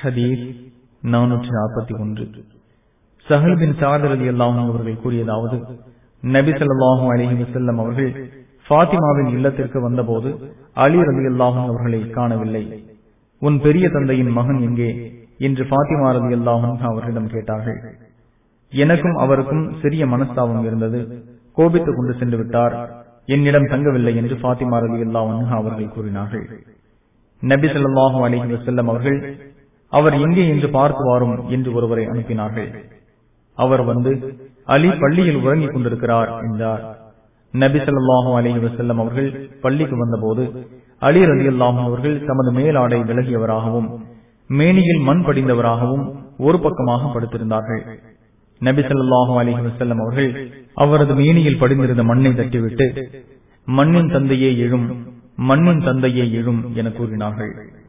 ஹதீஸ் நானூற்றி நாற்பத்தி ஒன்று சஹல் பின் சாதர் அலி அல்லாஹும் அவர்கள் கூறியதாவது நபி ஸல்லல்லாஹு அலைஹி வஸல்லம் அவர்கள் ஃபாத்திமாவின் இல்லத்திற்கு வந்தபோது அலி ரலி அல்லாஹும் அவர்களை காணவில்லை உன் பெரிய தந்தையின் மகன் எங்கே என்று ஃபாத்திமா ரலி அல்லாஹும் அவர்களிடம் கேட்டார்கள் எனக்கும் அவருக்கும் சிறிய மனஸ்தாபம் இருந்தது கோபித்துக் கொண்டு சென்று விட்டார் என்னிடம் தங்கவில்லை என்று ஃபாத்திமா ரலி அல்லாஹ் அவர்கள் கூறினார்கள் நபி ஸல்லல்லாஹு அலைஹி வஸல்லம் அவர்கள் அவர் எங்கே என்று பார்த்து வாரும் என்று ஒருவரை அனுப்பினார்கள் அவர் வந்து அலி பள்ளியில் உறங்கிக் கொண்டிருக்கிறார் என்றார் நபி ஸல்லல்லாஹு அலைஹி வஸல்லம் அவர்கள் பள்ளிக்கு வந்தபோது அலி ரலியல்லாஹு அவர்கள் தமது மேலாடை விலகியவராகவும் மேனியில் மண் படிந்தவராகவும் ஒரு பக்கமாக படுத்திருந்தார்கள் நபி ஸல்லல்லாஹு அலைஹி வஸல்லம் அவர்கள் அவரது மேனியில் படிந்திருந்த மண்ணை தட்டிவிட்டு மண்ணின் தந்தையே எழும் மண்ணின் தந்தையே எழும் என கூறினார்கள்